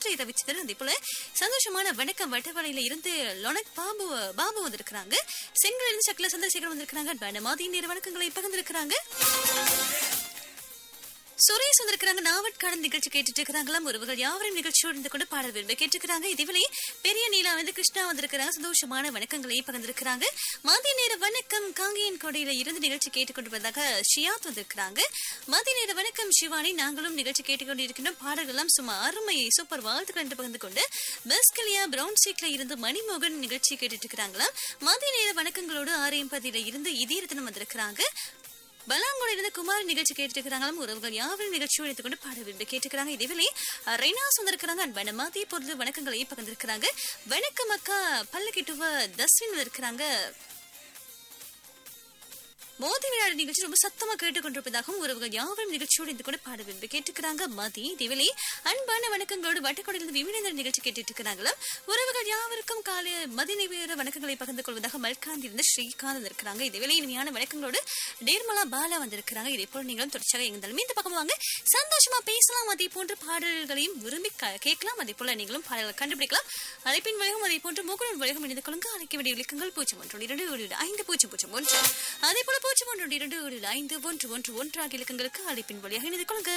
நன்றி ரவிச்சந்திரன் அதே போல சந்தோஷமான வணக்கம் வட்டவளையில இருந்து லொனக் பாபு பாபு வந்திருக்கிறாங்க செங்கல் இருந்து சக்கல சந்திரசேகர் வந்திருக்கிறாங்க அன்பான மாதிரி நேர வணக்கங்களை பகிர்ந்திருக்கிறாங்க சுரேஷ் வந்திருக்கிறாங்க நாவட்காடன் நிகழ்ச்சி கேட்டுட்டு இருக்கிறாங்களாம் உறவுகள் யாவரும் நிகழ்ச்சியோடு இருந்து கொண்டு பாடல் விரும்ப கேட்டுக்கிறாங்க இதுவரை பெரிய நீலா வந்து கிருஷ்ணா வந்திருக்கிறாங்க சந்தோஷமான வணக்கங்களை பகிர்ந்திருக்கிறாங்க மதிய நேர வணக்கம் காங்கேயன் கொடையில இருந்து நிகழ்ச்சி கேட்டுக்கொண்டிருப்பதாக ஷியாத் வந்திருக்கிறாங்க மதிய நேர வணக்கம் சிவானி நாங்களும் நிகழ்ச்சி கேட்டுக்கொண்டிருக்கின்றோம் பாடல்கள்லாம் சும்மா அருமை சூப்பர் வாழ்த்துக்கள் என்று பகிர்ந்து கொண்டு பெஸ்கலியா பிரவுன் சீக்ல இருந்து மணிமோகன் நிகழ்ச்சி கேட்டுட்டு இருக்கிறாங்களாம் மதிய நேர வணக்கங்களோடு ஆரியம்பதியில இருந்து இதீரத்தனம் வந்திருக்கிறாங்க பலாங்குடியில இருந்து குமார் நிகழ்ச்சி கேட்டு இருக்கிறாங்களும் உறவுகள் யாவரும் நிகழ்ச்சியோடு எடுத்துக்கொண்டு பாட விரும்பி கேட்டுக்கிறாங்க இதேவேளை ரெய்னாஸ் வந்திருக்கிறாங்க அன்பான மாதிரி பொருள் வணக்கங்களை பகிர்ந்திருக்கிறாங்க வணக்கம் அக்கா பல்லக்கிட்டுவ தஸ்வின் இருக்கிறாங்க மோதி விளையாடு நிகழ்ச்சி ரொம்ப சத்தமா கேட்டுக்கொண்டிருப்பதாகவும் உறவுகள் யாவரும் நிகழ்ச்சியோடு இருந்து கூட பாட விரும்பி கேட்டுக்கிறாங்க மதி திவிலை அன்பான வணக்கங்களோடு வட்டக்கொடையிலிருந்து விமிழந்தர் நிகழ்ச்சி கேட்டுட்டு இருக்கிறாங்களாம் உறவுகள் யாவருக்கும் காலை மதி நிவேற வணக்கங்களை பகிர்ந்து கொள்வதாக மல்காந்தி இருந்து ஸ்ரீகாந்த் இருக்கிறாங்க இதுவேளை இனிமையான வணக்கங்களோடு டேர்மலா பாலா வந்திருக்கிறாங்க இதே போல நீங்களும் தொடர்ச்சியாக எங்களும் இந்த பக்கம் வாங்க சந்தோஷமா பேசலாம் அதே போன்ற பாடல்களையும் விரும்பி க- கேட்கலாம் அதே போல நீங்களும் பாடல்களை கண்டுபிடிக்கலாம் அழைப்பின் வழியும் அதே போன்று முகுடன் வழியும் இணைந்து கொள்ளுங்க அழைக்க வேண்டிய விளக்கங்கள் பூஜ்ஜியம் ஒன்று இரண்டு ஏழு ஏழு ஐந்து பூஜ்ஜியம் பூஜ்ஜியம் ஒன்று அதே போல பூஜ்ஜியம் ஒன்று இரண்டு ஏழு ஏழு ஐந்து ஒன்று ஒன்று ஒன்று ஆகிய இலக்கங்களுக்கு அழைப்பின் வழியாக இணைந்து கொள்ளுங்க